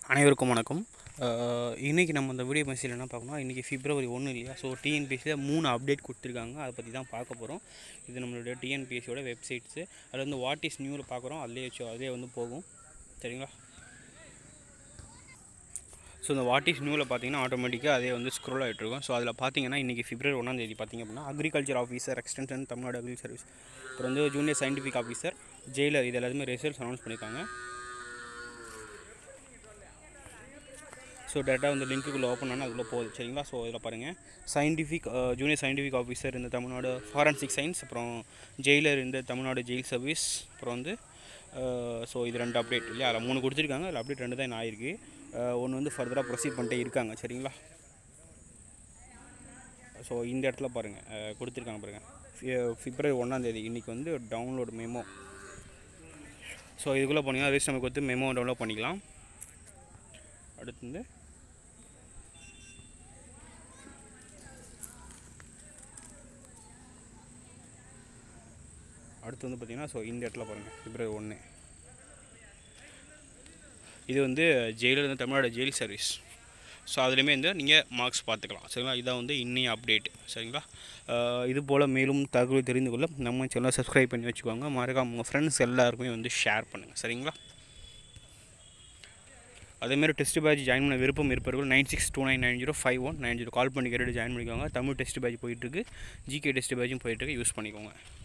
அனைவருக்கும் வணக்கம் அஹ் இன்னைக்கு நம்ம இந்த வீடியோ மெசேஜில் என்ன பார்க்கணும் இன்றைக்கி பிப்ரவரி ஒன்று இல்லையா ஸோ டிஎன்பிஎஸ்சியில் மூணு அப்டேட் கொடுத்துருக்காங்க அதை பற்றி தான் பார்க்க போகிறோம் இது நம்மளுடைய டிஎன்பிஎஸ்சியோட வெப்சைட்ஸு அதில் வந்து வாட் இஸ் நியூவில் பார்க்குறோம் அதிலே வச்சு அதிலே வந்து போகும் சரிங்களா ஸோ இந்த வாட் இஸ் நியூவில் பார்த்தீங்கன்னா ஆட்டோமேட்டிக்காக அதே வந்து ஸ்க்ரோல் ஆகிட்டு இருக்கும் ஸோ அதில் பார்த்தீங்கன்னா இன்றைக்கி பிப்ரவரி ஒன்றாந்தேதி பார்த்தீங்க அப்படின்னா agriculture officer extension Tamil Nadu agriculture service அப்புறம் வந்து ஜூனியர் சயின்டிஃபிக் ஆஃபீஸர் ஜெயிலர் இது எல்லாத்துமே ரிசல்ட்ஸ் அனௌன்ஸ் பண்ணியிருக்காங்க ஸோ டேரெக்டாக வந்து லிங்க்குள்ளே ஓப்பன் ஆனால் அதுக்குள்ளே போகுது சரிங்களா ஸோ இதில் பாருங்கள் சயின்டிஃபிக் ஜூனியர் சயின்டிஃபிக் ஆஃபீஸர் இந்த தமிழ்நாடு ஃபாரன்சிக் சயின்ஸ் அப்புறம் ஜெயிலர் இந்த தமிழ்நாடு ஜெயில் சர்வீஸ் அப்புறம் வந்து ஸோ இது ரெண்டு அப்டேட் இல்லையா அதில் மூணு கொடுத்துருக்காங்க அதில் அப்டேட் ரெண்டு தான் இன்னும் ஆயிருக்கு ஒன்று வந்து ஃபர்தராக ப்ரொசீட் பண்ணிட்டே இருக்காங்க சரிங்களா ஸோ இந்த இடத்துல பாருங்கள் கொடுத்துருக்காங்க பாருங்கள் பிப்ரவரி ஒன்றாந்தேதி இன்றைக்கி வந்து டவுன்லோட் மெமோ ஸோ இதுக்குள்ளே போனீங்கன்னா ரிஜிஸ்ட் நமக்கு வந்து மெமோ டவுன்லோட் பண்ணிக்கலாம் அடுத்து வந்து அடுத்து வந்து பார்த்திங்கன்னா ஸோ இந்த இடத்துல பாருங்கள் பிப்ரவரி ஒன்று இது வந்து ஜெயிலில் இருந்து தமிழ்நாடு ஜெயில் சர்வீஸ் ஸோ அதுலேயுமே வந்து நீங்கள் மார்க்ஸ் பார்த்துக்கலாம் சரிங்களா இதான் வந்து இன்னைய அப்டேட் சரிங்களா அஹ் இது போல் மேலும் தகவல் தெரிந்து கொள்ள நம்ம சேனலை சப்ஸ்கிரைப் பண்ணி வச்சுக்கோங்க மறக்காம உங்கள் ஃப்ரெண்ட்ஸ் எல்லாருக்குமே வந்து ஷேர் பண்ணுங்கள் சரிங்களா அதேமாதிரி டெஸ்ட் பேட்ச் ஜாயின் பண்ண விருப்பம் இருப்பவர்கள் nine six two nine nine zero five one nine zero call பண்ணி கேட்டு ஜாயின் பண்ணிக்கோங்க தமிழ் டெஸ்ட் பேட்ச் போயிட்டுருக்கு ஜிகே டெஸ்ட் பேட்சும் போயிட்டுருக்கு யூஸ் பண்ணிக்கோங்க